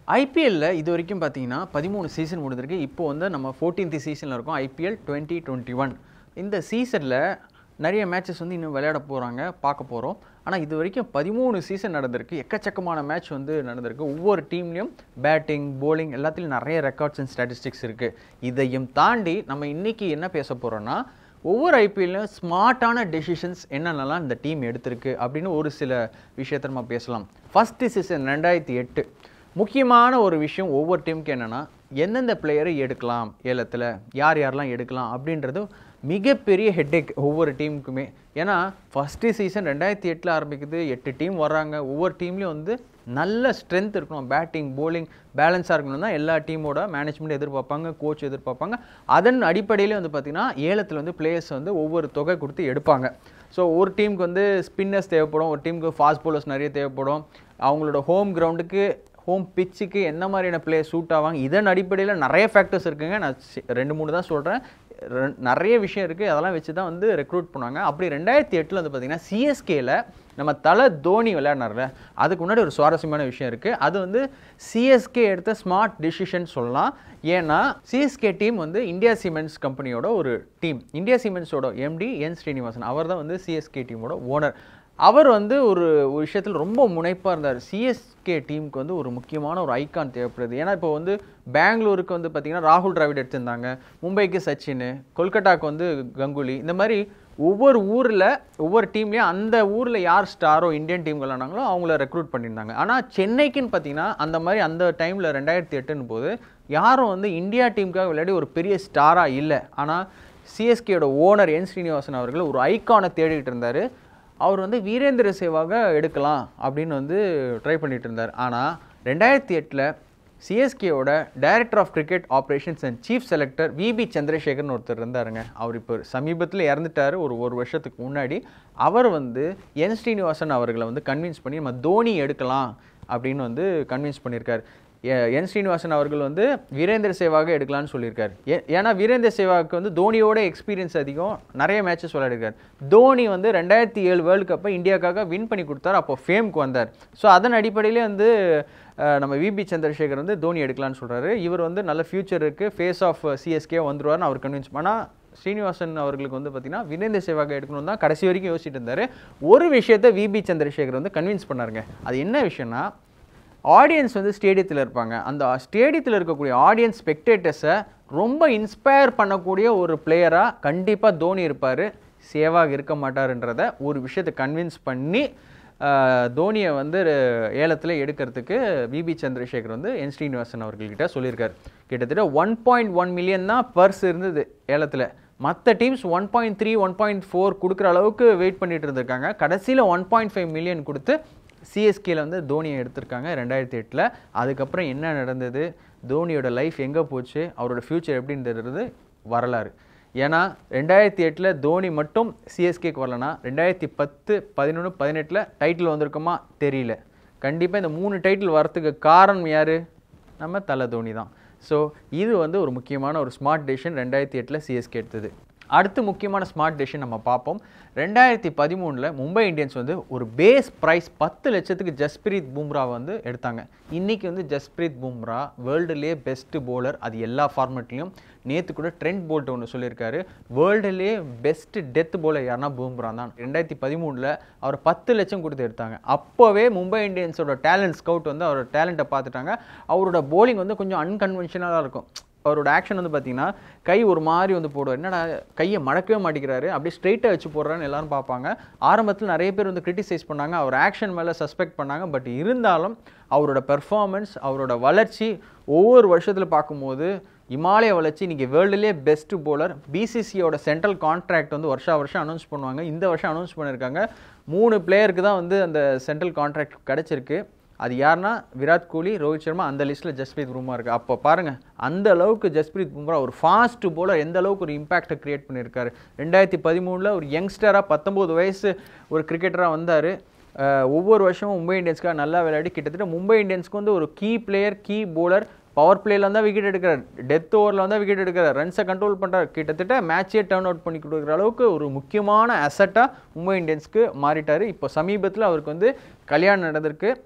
ஐபிஎல்ல இது வரைக்கும் பார்த்தீங்கன்னா பதிமூணு சீசன் முடிஞ்சிருக்கு இப்போ வந்து நம்ம ஃபோர்டீன்த் சீசனில் இருக்கோம் ஐபிஎல் டுவெண்ட்டி டுவெண்ட்டி ஒன் இந்த சீசனில் நிறைய மேட்சஸ் வந்து இன்னும் விளையாட போகிறாங்க பார்க்க போகிறோம் ஆனால் இது வரைக்கும் பதிமூணு சீசன் நடந்திருக்கு எக்கச்சக்கமான மேட்ச் வந்து நடந்திருக்கு ஒவ்வொரு டீம்லேயும் பேட்டிங் bowling எல்லாத்துலேயும் நிறைய ரெக்கார்ட்ஸ் அண்ட் ஸ்டாட்டிஸ்டிக்ஸ் இருக்குது இதையும் தாண்டி நம்ம இன்னைக்கு என்ன பேச போகிறோன்னா ஒவ்வொரு ஐபிஎல்லையும் ஸ்மார்ட்டான டெசிஷன்ஸ் என்னென்னலாம் இந்த டீம் எடுத்திருக்கு அப்படின்னு ஒரு சில விஷயத்தை நம்ம பேசலாம் ஃபர்ஸ்ட் சீசன் ரெண்டாயிரத்தி எட்டு முக்கியமான ஒரு விஷயம் ஒவ்வொரு டீமுக்கு என்னென்னா எந்தெந்த பிளேயரை எடுக்கலாம் ஏலத்தில் யார் யாரெல்லாம் எடுக்கலாம் அப்படின்றது மிகப்பெரிய ஹெட்டேக் ஒவ்வொரு டீமுக்குமே ஏன்னா ஃபஸ்ட்டு சீசன் ரெண்டாயிரத்தி எட்டில் ஆரம்பிக்குது எட்டு டீம் வர்றாங்க ஒவ்வொரு டீம்லேயும் வந்து நல்ல ஸ்ட்ரென்த் இருக்கணும் பேட்டிங் bowling பேலன்ஸாக இருக்கணும் தான் எல்லா டீமோட மேனேஜ்மெண்ட் எதிர்பார்ப்பாங்க கோச் எதிர்பார்ப்பாங்க அதன் அடிப்படையிலே வந்து பார்த்திங்கன்னா ஏலத்தில் வந்து பிளேயர்ஸ் வந்து ஒவ்வொரு தொகை கொடுத்து எடுப்பாங்க ஸோ ஒரு டீமுக்கு வந்து ஸ்பின்னர்ஸ் தேவைப்படும் ஒரு டீமுக்கு ஃபாஸ்ட் bowlers நிறைய தேவைப்படும் அவங்களோட ஹோம் கிரவுண்டுக்கு ஹோம் பிச்சுக்கு என்ன மாதிரியான பிளே சூட் ஆவாங்க இதன் அடிப்படையில் நிறைய ஃபேக்டர்ஸ் இருக்குங்க நான் சி- ரெண்டு மூணு தான் சொல்கிறேன் நிறைய விஷயம் இருக்குது அதெல்லாம் வச்சு தான் வந்து ரெக்ரூட் பண்ணுவாங்க அப்படி ரெண்டாயிரத்தி எட்டில் வந்து பார்த்தீங்கன்னா சிஎஸ்கேல நம்ம தலை தோனி விளையாடினார்ல அதுக்கு முன்னாடி ஒரு சுவாரஸ்யமான விஷயம் இருக்குது அது வந்து சிஎஸ்கே எடுத்த ஸ்மார்ட் டிசிஷன் சொல்லலாம் ஏன்னா சிஎஸ்கே டீம் வந்து இந்தியா சிமெண்ட்ஸ் கம்பெனியோட ஒரு டீம் இந்தியா சிமெண்ட்ஸோட எம்டி என் ஸ்ரீனிவாசன் அவர் தான் வந்து சிஎஸ்கே டீமோட ஓனர் அவர் வந்து ஒரு ஒரு விஷயத்தில் ரொம்ப முனைப்பாக இருந்தார் சிஎஸ்கே டீமுக்கு வந்து ஒரு முக்கியமான ஒரு ஐகான் தேவைப்படுது ஏன்னா இப்போ வந்து பெங்களூருக்கு வந்து பார்த்தீங்கன்னா ராகுல் டிராவிட் எடுத்திருந்தாங்க மும்பைக்கு சச்சின் கொல்கட்டாக்கு வந்து கங்குலி இந்த மாதிரி ஒவ்வொரு ஊரில் ஒவ்வொரு டீம்லேயும் அந்த ஊரில் யார் ஸ்டாரோ இந்தியன் டீம் விளாண்டாங்களோ அவங்கள ரெக்ரூட் பண்ணியிருந்தாங்க ஆனால் சென்னைக்குன்னு பார்த்தீங்கன்னா அந்த மாதிரி அந்த டைமில் ரெண்டாயிரத்தி எட்டுன்னு போது யாரும் வந்து இந்தியா டீமுக்காக விளையாடி ஒரு பெரிய ஸ்டாராக இல்லை ஆனால் சிஎஸ்கேயோட ஓனர் என் ஸ்ரீனிவாசன் அவர்கள் ஒரு ஐகானை தேடிட்டு இருந்தார் அவர் வந்து வீரேந்திர சேவாக எடுக்கலாம் அப்படின்னு வந்து ட்ரை பண்ணிட்டு இருந்தார் ஆனால் ரெண்டாயிரத்தி எட்டில் சிஎஸ்கேவோட director of cricket operations and chief selector VB சந்திரசேகர்னு ஒருத்தர் இருந்தாருங்க அவர் இப்போ சமீபத்தில் இறந்துட்டார் ஒரு ஒரு வருஷத்துக்கு முன்னாடி அவர் வந்து என் ஸ்ரீனிவாசன் அவர்களை வந்து கன்வின்ஸ் பண்ணி நம்ம தோனி எடுக்கலாம் அப்படின்னு வந்து கன்வின்ஸ் பண்ணியிருக்காரு எ- என் ஸ்ரீனிவாசன் அவர்கள் வந்து வீரேந்திர சேவாக எடுக்கலாம்னு சொல்லியிருக்காரு ஏ- ஏன்னா வீரேந்திர சேவாவுக்கு வந்து தோனியோட எக்ஸ்பீரியன்ஸ் அதிகம் நிறைய மேட்சஸ் விளையாடிருக்காரு தோனி வந்து ரெண்டாயிரத்தி ஏழு வேர்ல்டு கப்பை இந்தியாவுக்காக வின் பண்ணி கொடுத்தாரு அப்போ ஃபேம்க்கு வந்தார் ஸோ அதன் அடிப்படையிலே வந்து அஹ், நம்ம விபி சந்திரசேகர் வந்து தோனி எடுக்கலாம்னு சொல்றாரு இவர் வந்து நல்ல ஃபியூச்சர் இருக்குது ஃபேஸ் ஆஃப் சிஎஸ்கே வந்துருவார்னு அவர் கன்வின்ஸ் பண்ணால் ஸ்ரீனிவாசன் அவர்களுக்கு வந்து பார்த்தீங்கன்னா வீரேந்திர சேவாக எடுக்கணும் தான் கடைசி வரைக்கும் யோசிச்சுட்டு இருந்தார் ஒரு விஷயத்தை விபி சந்திரசேகர் வந்து கன்வின்ஸ் பண்ணாருங்க அது என்ன விஷயம்னா ஆடியன்ஸ் வந்து ஸ்டேடியத்தில் இருப்பாங்க அந்த ஸ்டேடியத்தில் இருக்கக்கூடிய ஆடியன்ஸ் ஸ்பெக்டேட்டர்ஸை ரொம்ப இன்ஸ்பயர் பண்ணக்கூடிய ஒரு பிளேயராக கண்டிப்பாக தோனி இருப்பார் சேவாக இருக்க மாட்டாருன்றத ஒரு விஷயத்தை கன்வின்ஸ் பண்ணி ஆஹ், தோனியை வந்து ஏலத்தில் எடுக்கிறதுக்கு விபி சந்திரசேகர் வந்து என் ஸ்ரீனிவாசன் அவர்கள்கிட்ட சொல்லியிருக்காரு கிட்டத்தட்ட ஒன் பாயிண்ட் ஒன் மில்லியன் தான் பர்ஸ் இருந்தது ஏலத்தில் மற்ற teams one point three one point four கொடுக்குற அளவுக்கு வெயிட் பண்ணிட்டு இருந்திருக்காங்க கடைசியில் ஒன் பாயிண்ட் ஃபைவ் மில்லியன் கொடுத்து சிஎஸ்கேல வந்து தோனியை எடுத்திருக்காங்க ரெண்டாயிரத்தி எட்டில் அதுக்கப்புறம் என்ன நடந்தது தோனியோட லைஃப் எங்கே போச்சு அவரோட ஃப்யூச்சர் எப்படின்றது வரலாறு ஏன்னா ரெண்டாயிரத்தி எட்டில் தோனி மட்டும் சிஎஸ்கேக்கு வரலனா ரெண்டாயிரத்தி பத்து பதினொன்று பதினெட்டில் டைட்டில் வந்திருக்குமா தெரியல கண்டிப்பாக இந்த மூணு டைட்டில் வரத்துக்கு காரணம் யார் நம்ம தலை தோனி தான் ஸோ இது வந்து ஒரு முக்கியமான ஒரு ஸ்மார்ட் டெசிஷன் ரெண்டாயிரத்தி எட்டில் சிஎஸ்கே எடுத்தது அடுத்து முக்கியமான ஸ்மார்ட் டெசிஷன் நம்ம பார்ப்போம் ரெண்டாயிரத்தி பதிமூணில் மும்பை இந்தியன்ஸ் வந்து ஒரு பேஸ் ப்ரைஸ் பத்து லட்சத்துக்கு ஜஸ்பிரீத் பும்ரா வந்து எடுத்தாங்க இன்னைக்கு வந்து ஜஸ்பிரீத் பும்ரா வேர்ல்டுலேயே பெஸ்ட் bowler அது எல்லா ஃபார்மெட்லேயும் நேற்று கூட ட்ரெண்ட் போல்ட் ஒன்று சொல்லியிருக்காரு வேர்ல்டுலேயே பெஸ்ட் டெத் bowler யாருன்னா பும்ரா தான் ரெண்டாயிரத்தி பதிமூணில் அவர் பத்து லட்சம் கொடுத்து எடுத்தாங்க அப்போவே மும்பை இந்தியன்ஸோட டேலண்ட் ஸ்கவுட் வந்து அவரோட டேலண்ட்டை பார்த்துட்டாங்க அவரோட bowling வந்து கொஞ்சம் அன்கன்வென்ஷனலாக இருக்கும் அவரோட ஆக்ஷன் வந்து பார்த்தீங்கன்னா கை ஒரு மாதிரி வந்து போடுவார் என்னடா கையை மடக்கவே மாட்டேங்கிறாரு அப்படியே ஸ்ட்ரைட்டாக வச்சு போடுறான்னு எல்லாரும் பார்ப்பாங்க ஆரம்பத்தில் நிறைய பேர் வந்து கிரிட்டிசைஸ் பண்ணாங்க அவர் ஆக்ஷன் மேலே சஸ்பெக்ட் பண்ணாங்க பட் இருந்தாலும் அவரோட பெர்ஃபார்மன்ஸ் அவரோட வளர்ச்சி ஒவ்வொரு வருஷத்தில் பார்க்கும்போது இமாலய வளர்ச்சி இன்னைக்கு வேர்ல்டுலேயே பெஸ்ட் bowler பிசிசியோட சென்ட்ரல் கான்ட்ராக்ட் வந்து வருஷா வருஷம் அனௌன்ஸ் பண்ணுவாங்க இந்த வருஷம் அனௌன்ஸ் பண்ணியிருக்காங்க மூணு பிளேயருக்கு தான் வந்து அந்த சென்ட்ரல் கான்ட்ராக்ட் கிடச்சிருக்கு அது யாருன்னா விராட் கோலி ரோஹித் சர்மா அந்த லிஸ்ட்டில் ஜஸ்பிரீத் பும்ரா இருக்குது அப்போ பாருங்கள் அந்த அளவுக்கு ஜஸ்பிரீத் பும்ரா ஒரு ஃபாஸ்ட் bowler எந்த அளவுக்கு ஒரு இம்பாக்டை கிரியேட் பண்ணியிருக்காரு ரெண்டாயிரத்தி பதிமூணில் ஒரு யங்ஸ்டராக பத்தொம்போது வயசு ஒரு கிரிக்கெட்டராக வந்தார் ஒவ்வொரு வருஷமும் மும்பை இந்தியன்ஸ்க்காக நல்லா விளையாடி கிட்டத்தட்ட மும்பை இந்தியன்ஸ்க்கு வந்து ஒரு key player key bowler power பிளேல தான் விக்கெட் எடுக்கிறார் டெத் ஓவரில் வந்து விக்கெட் எடுக்கிறார் ரன்ஸை கண்ட்ரோல் பண்ணுறார் கிட்டத்தட்ட மேட்சே டர்ன் அவுட் பண்ணி கொடுக்குற அளவுக்கு ஒரு முக்கியமான அசட்டாக மும்பை இந்தியன்ஸ்க்கு மாறிட்டார் இப்போ சமீபத்தில் அவருக்கு வந்து கல்யாணம் நடந்திருக்கு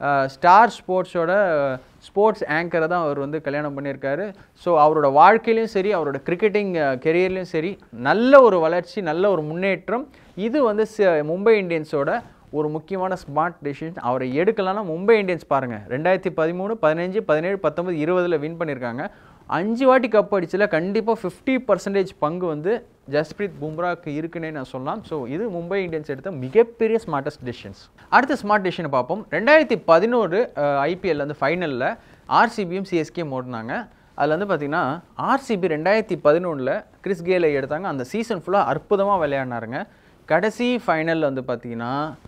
ஸ்டார் ஸ்போர்ட்ஸோட ஸ்போர்ட்ஸ் ஆங்கரை தான் அவர் வந்து கல்யாணம் பண்ணியிருக்காரு ஸோ அவரோட வாழ்க்கையிலையும் சரி அவரோட கிரிக்கெட்டிங் கெரியர்லையும் சரி நல்ல ஒரு வளர்ச்சி நல்ல ஒரு முன்னேற்றம் இது வந்து ச- மும்பை இந்தியன்ஸோட ஒரு முக்கியமான ஸ்மார்ட் டெசிஷன் அவரை எடுக்கலாம்னா மும்பை இந்தியன்ஸ் பாருங்கள் ரெண்டாயிரத்தி பதிமூணு பதினஞ்சு பதினேழு பத்தொன்பது இருபதில் வின் பண்ணியிருக்காங்க அஞ்சு வாட்டி கப் அடிச்சல கண்டிப்பாக ஃபிஃப்டி பர்சன்டேஜ் பங்கு வந்து ஜஸ்பிரீத் பும்ராக்கு இருக்குன்னே நான் சொல்லலாம் ஸோ இது மும்பை இந்தியன்ஸ் எடுத்த மிகப்பெரிய ஸ்மார்ட்டஸ்ட் டெசிஷன்ஸ் அடுத்த ஸ்மார்ட் டெசிஷனை பார்ப்போம் ரெண்டாயிரத்தி பதினோரு ஐபிஎல் வந்து ஃபைனலில் ஆர்சிபியும் சிஎஸ்கே மோடினாங்க அதில் வந்து பார்த்தீங்கன்னா ஆர்சிபி ரெண்டாயிரத்தி பதினொன்றில் கிறிஸ் கேலை எடுத்தாங்க அந்த சீசன் ஃபுல்லாக அற்புதமாக விளையாடினாருங்க கடைசி ஃபைனலில் வந்து பார்த்தீங்கன்னா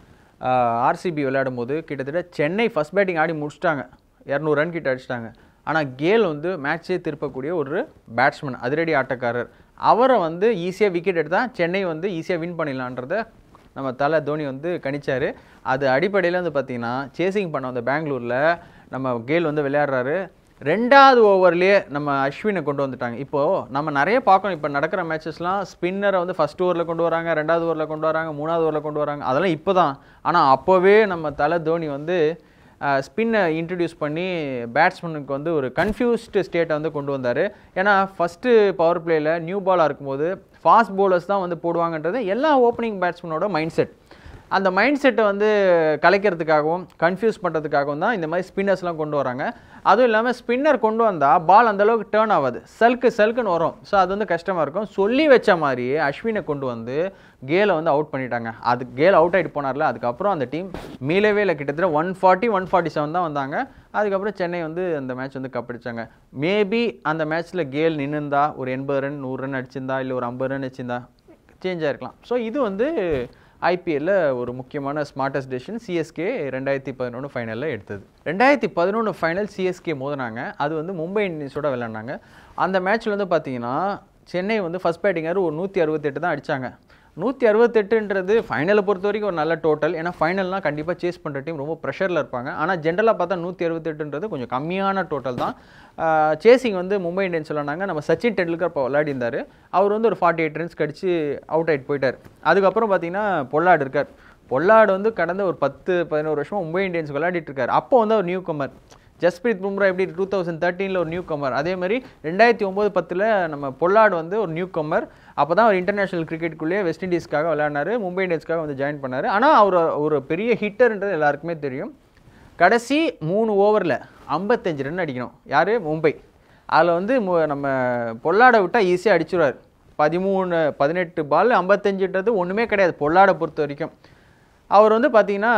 ஆர்சிபி விளையாடும் போது கிட்டத்தட்ட சென்னை ஃபர்ஸ்ட் பேட்டிங் ஆடி முடிச்சிட்டாங்க இரநூறு ரன் கிட்ட அடிச்சிட்டாங்க ஆனால் கேல் வந்து மேட்சே திருப்பக்கூடிய ஒரு பேட்ஸ்மேன் அதிரடி ஆட்டக்காரர் அவரை வந்து ஈஸியாக விக்கெட் எடுத்தால் சென்னை வந்து ஈஸியாக வின் பண்ணிடலான்றத நம்ம தலை தோனி வந்து கணிச்சாரு அது அடிப்படையில் வந்து பார்த்தீங்கன்னா சேசிங் பண்ண வந்த பெங்களூரில் நம்ம கேல் வந்து விளையாடுறாரு ரெண்டாவது ஓவர்லேயே நம்ம அஸ்வினை கொண்டு வந்துட்டாங்க இப்போது நம்ம நிறைய பார்க்கணும் இப்போ நடக்கிற மேட்சஸ்லாம் ஸ்பின்னரை வந்து ஃபர்ஸ்ட் ஓவரில் கொண்டு வராங்க ரெண்டாவது ஓவரில் கொண்டு வராங்க மூணாவது ஓவரில் கொண்டு வராங்க அதெல்லாம் இப்போ தான் ஆனால் அப்போவே நம்ம தலை தோனி வந்து ஸ்பின்னை இன்ட்ரடியூஸ் பண்ணி பேட்ஸ்மேனுக்கு வந்து ஒரு கன்ஃபியூஸ்டு ஸ்டேட்டை வந்து கொண்டு வந்தார் ஏன்னா ஃபஸ்ட்டு பவர் பிளேயில் நியூ பாலாக இருக்கும்போது ஃபாஸ்ட் bowlers தான் வந்து போடுவாங்கன்றது எல்லா ஓப்பனிங் பேட்ஸ்மேனோட மைண்ட் செட் அந்த மைண்ட் செட்டை வந்து கலைக்கிறதுக்காகவும் கன்ஃபியூஸ் பண்ணுறதுக்காகவும் தான் இந்த மாதிரி ஸ்பின்னர்ஸ்லாம் கொண்டு வராங்க அதுவும் இல்லாமல் ஸ்பின்னர் கொண்டு வந்தால் பால் அந்தளவுக்கு டேர்ன் ஆகாது சல்க்கு சல்க்குன்னு வரும் ஸோ அது வந்து கஷ்டமாக இருக்கும் சொல்லி வச்ச மாதிரியே அஸ்வினை கொண்டு வந்து கேலை வந்து அவுட் பண்ணிட்டாங்க அது கேல் அவுட் ஆகிட்டு போனார்ல அதுக்கப்புறம் அந்த டீம் மீளவே இல்லை கிட்டத்தட்ட one forty one forty seven தான் வந்தாங்க அதுக்கப்புறம் சென்னை வந்து அந்த மேட்ச் வந்து கப் அடிச்சாங்க மேபி அந்த மேட்ச்சில் கேல் நின்னுந்தா ஒரு எண்பது ரன் நூறு ரன் அடிச்சிருந்தா இல்லை ஒரு ஐம்பது ரன் அடிச்சிருந்தா சேஞ்ச் ஆயிருக்கலாம் ஸோ இது வந்து ஐபிஎல்ல ஒரு முக்கியமான ஸ்மார்ட்டஸ்ட் டெசிஷன் சிஎஸ்கே ரெண்டாயிரத்தி பதினொன்று ஃபைனலில் எடுத்தது ரெண்டாயிரத்தி பதினொன்று ஃபைனல் சிஎஸ்கே மோதினாங்க அது வந்து மும்பை இந்தியன்ஸோட விளையாண்டாங்க அந்த மேட்ச்சில் வந்து பார்த்தீங்கன்னா சென்னை வந்து ஃபர்ஸ்ட் பேட்டிங்கர் ஒரு நூற்றி அறுபத்தெட்டு தான் அடிச்சாங்க நூற்றி அறுபத்தெட்டுன்றது ஃபைனலை பொறுத்த வரைக்கும் ஒரு நல்ல டோட்டல் ஏன்னா ஃபைனல்னால் கண்டிப்பாக சேஸ் பண்ணுற டீம் ரொம்ப ப்ரெஷரில் இருப்பாங்க ஆனால் ஜென்ரலாக பார்த்தா நூற்றி அறுபத்தெட்டுன்றது கொஞ்சம் கம்மியான டோட்டல் தான் சேசிங் வந்து மும்பை இந்தியன்ஸ் விளாண்டாங்க நம்ம சச்சின் டெண்டுல்கர் இப்போ விளையாடிருந்தார் அவர் வந்து ஒரு ஃபார்ட்டி எயிட் ரன்ஸ் கடிச்சு அவுட் ஆகிட்டு போயிட்டார் அதுக்கப்புறம் பார்த்தீங்கன்னா பொல்லாடு இருக்கார் பொல்லாடு வந்து கடந்த ஒரு பத்து பதினோரு வருஷமா மும்பை இந்தியன்ஸ் விளையாடிட்டு இருக்காரு அப்போ வந்து ஒரு நியூ கமர் ஜஸ்பிரீத் பும்ரா எப்படி டூ தௌசண்ட் தேர்ட்டீனில் ஒரு நியூ கமர் அதே மாதிரி ரெண்டாயிரத்தி ஒம்பது பத்தில் நம்ம பொல்லாடு வந்து ஒரு நியூ கமர் அப்போ தான் அவர் இன்டர்நேஷனல் கிரிக்கெட்டுக்குள்ளேயே வெஸ்ட் இண்டீஸ்க்காக விளையாடினாரு மும்பை இந்தியன்ஸ்க்காக வந்து ஜாயின் பண்ணார் ஆனால் அவர் ஒரு பெரிய ஹிட்டர்ன்றது எல்லாருக்குமே தெரியும் கடைசி மூணு ஓவரில் ஐம்பத்தஞ்சு ரன் அடிக்கணும் யார் மும்பை அதில் வந்து மு- நம்ம பொல்லாடை விட்டால் ஈஸியாக அடிச்சிருவார் பதிமூணு பதினெட்டு பால் ஐம்பத்தஞ்சுன்றது ஒன்றுமே கிடையாது பொல்லாடை பொறுத்த வரைக்கும் அவர் வந்து பார்த்தீங்கன்னா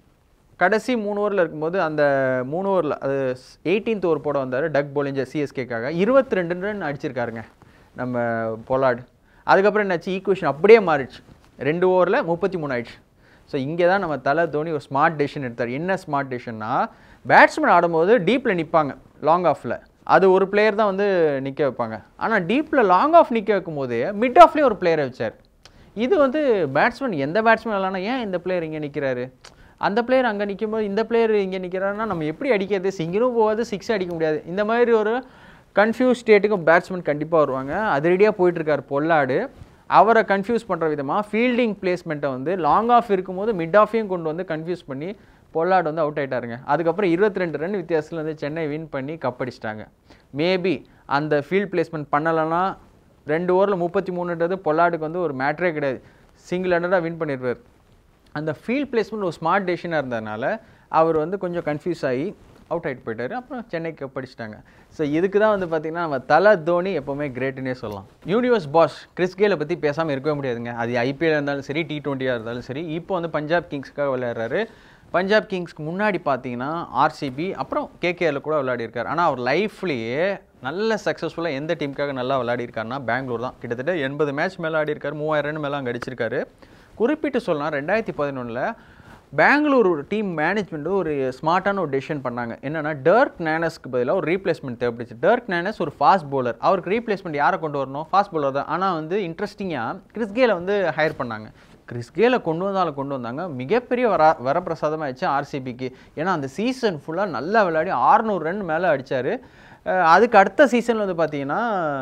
கடைசி மூணு ஓவரில் இருக்கும்போது அந்த மூணு ஓவரில் அது எயிட்டீன்த் ஓவர் போட வந்தார் டக் போலிஞ்சர் சிஎஸ்கேக்காக இருபத்தி ரெண்டு ரன் அடிச்சிருக்காருங்க நம்ம பொலாட் அதுக்கப்புறம் என்னாச்சு ஈக்குவேஷன் அப்படியே மாறிடுச்சு ரெண்டு ஓவரில் முப்பத்தி மூணு ஆயிடுச்சு ஸோ இங்கே தான் நம்ம தலை தோனி ஒரு ஸ்மார்ட் டெசிஷன் எடுத்தார் என்ன ஸ்மார்ட் டெசிஷன்னா பேட்ஸ்மேன் ஆடும்போது டீப்பில் நிற்பாங்க லாங் ஆஃபில் அது ஒரு பிளேயர் தான் வந்து நிற்க வைப்பாங்க ஆனால் டீப்பில் லாங் ஆஃப் நிற்க வைக்கும்போது மிட் ஆஃப்லேயே ஒரு பிளேயரை வச்சார் இது வந்து பேட்ஸ்மேன் எந்த பேட்ஸ்மேன் இல்லைனா ஏன் இந்த பிளேயர் இங்கே நிற்கிறாரு அந்த பிளேயர் அங்கே நிற்கும்போது இந்த பிளேயர் இங்கே நிற்கிறாருன்னா நம்ம எப்படி அடிக்கிறது சிங்கிளும் போகாது சிக்ஸ் அடிக்க முடியாது இந்த மாதிரி ஒரு கன்ஃபியூஸ் ஸ்டேட்டுக்கு பேட்ஸ்மேன் கண்டிப்பாக வருவாங்க அதிரடியாக போயிட்டுருக்கார் பொல்லாடு அவரை கன்ஃபியூஸ் பண்ணுற விதமாக ஃபீல்டிங் பிளேஸ்மெண்ட்டை வந்து லாங் ஆஃப் இருக்கும்போது மிட் ஆஃபையும் கொண்டு வந்து கன்ஃபியூஸ் பண்ணி பொல்லாடு வந்து அவுட் ஆயிட்டாருங்க அதுக்கப்புறம் இருபத்தி ரெண்டு ரன் வித்தியாசத்தில் வந்து சென்னை வின் பண்ணி கப் அடிச்சிட்டாங்க மேபி அந்த ஃபீல்ட் பிளேஸ்மெண்ட் பண்ணலைன்னா ரெண்டு ஓவரில் முப்பத்தி மூணுன்றது பொல்லாடுக்கு வந்து ஒரு மேட்ரே கிடையாது சிங்கிள் ஹண்ட்ரடாக வின் பண்ணிடுவார் அந்த ஃபீல்ட் பிளேஸ்மெண்ட் ஒரு ஸ்மார்ட் டெசிஷனாக இருந்ததுனால அவர் வந்து கொஞ்சம் கன்ஃபியூஸ் ஆகி அவுட் ஆகிட்டு போயிட்டாரு அப்புறம் சென்னைக்கு படிச்சிட்டாங்க ஸோ இதுக்கு தான் வந்து பார்த்தீங்கன்னா நம்ம தலை தோனி எப்போவுமே கிரேட்டுன்னே சொல்லலாம் யூனிவர்ஸ் பாஸ் கிறிஸ் கேலை பற்றி பேசாமல் இருக்கவே முடியாதுங்க அது ஐபிஎல் இருந்தாலும் சரி டி டுவெண்ட்டியாக இருந்தாலும் சரி இப்போ வந்து பஞ்சாப் கிங்ஸ்க்காக விளையாடுறாரு பஞ்சாப் கிங்ஸ்க்கு முன்னாடி பார்த்தீங்கன்னா ஆர்சிபி அப்புறம் கேகேஆரில் கூட விளையாடிருக்காரு ஆனால் அவர் லைஃப்லேயே நல்ல சக்ஸஸ்ஃபுல்லாக எந்த டீமுக்காக நல்லா விளையாடிருக்காருன்னா பெங்களூர் தான் கிட்டத்தட்ட எண்பது மேட்ச் மேலே ஆடிருக்காரு மூவாயிரம் ரன் மேலே அங்கே அடிச்சிருக்காரு குறிப்பிட்டு சொல்லலாம் ரெண்டாயிரத்தி பதினொன்றில் பெங்களூர் டீம் மேனேஜ்மெண்ட் ஒரு ஸ்மார்ட்டான ஒரு டெசிஷன் பண்ணாங்க என்னன்னா டர்க் நேனஸ்க்கு பதிலாக ஒரு ரீப்ளேஸ்மெண்ட் தேவைப்படுச்சு டர்க் நேனஸ் ஒரு ஃபாஸ்ட் bowler அவருக்கு ரீப்ளேஸ்மெண்ட் யாரை கொண்டு வரணும் ஃபாஸ்ட் bowler தான் ஆனால் வந்து இன்ட்ரெஸ்டிங்காக கிறிஸ்கேலை வந்து ஹையர் பண்ணாங்க கிறிஸ்கேலை கொண்டு வந்தாலும் கொண்டு வந்தாங்க மிகப்பெரிய வர வரப்பிரசாதமாகிடுச்சு ஆர்சிபிக்கு ஏன்னா அந்த சீசன் ஃபுல்லாக நல்லா விளையாடி 600 ரன் மேலே அடிச்சாரு அஹ் அதுக்கு அடுத்த சீசனில் வந்து பார்த்தீங்கன்னா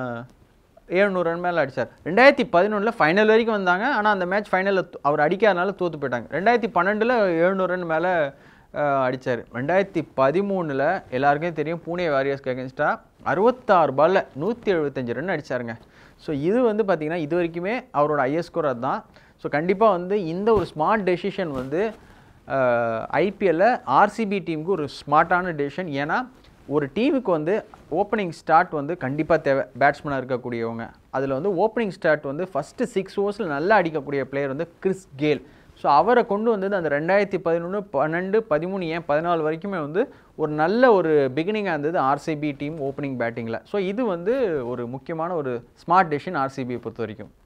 எழுநூறு ரன் மேலே அடிச்சார் ரெண்டாயிரத்தி பதினொன்றில் ஃபைனல் வரைக்கும் வந்தாங்க ஆனால் அந்த மேட்ச் ஃபைனலில் அவர் அடிக்காதனால தோற்று போயிட்டாங்க ரெண்டாயிரத்தி பன்னெண்டில் எழுநூறு ரன் மேலே அடித்தார் ரெண்டாயிரத்தி பதிமூணில் எல்லாருக்கும் தெரியும் பூனே வாரியர்ஸ்க்கு அகேன்ஸ்டாக அறுபத்தாறு பாலில் நூற்றி எழுபத்தஞ்சு ரன் அடிச்சாருங்க ஸோ இது வந்து பார்த்திங்கன்னா இது வரைக்குமே அவரோட ஐஎஸ் ஸ்கோர் அதுதான் ஸோ கண்டிப்பாக வந்து இந்த ஒரு ஸ்மார்ட் டெசிஷன் வந்து ஐபிஎல்ல ஆர்சிபி டீமுக்கு ஒரு ஸ்மார்ட்டான டெசிஷன் ஏன்னா ஒரு டீமுக்கு வந்து ஓப்பனிங் ஸ்டார்ட் வந்து கண்டிப்பாக தேவை பேட்ஸ்மேனாக இருக்கக்கூடியவங்க அதில் வந்து ஓப்பனிங் ஸ்டார்ட் வந்து ஃபஸ்ட்டு சிக்ஸ் ஓவர்ஸில் நல்லா அடிக்கக்கூடிய பிளேயர் வந்து கிறிஸ் கேல் ஸோ அவரை கொண்டு வந்தது அந்த ரெண்டாயிரத்தி பதினொன்று பன்னெண்டு பதிமூணு ஏன் பதினாலு வரைக்குமே வந்து ஒரு நல்ல ஒரு பிகினிங்காக இருந்தது ஆர்சிபி டீம் ஓப்பனிங் பேட்டிங்கில் ஸோ இது வந்து ஒரு முக்கியமான ஒரு ஸ்மார்ட் டெசிஷன் ஆர்சிபியை பொறுத்த வரைக்கும்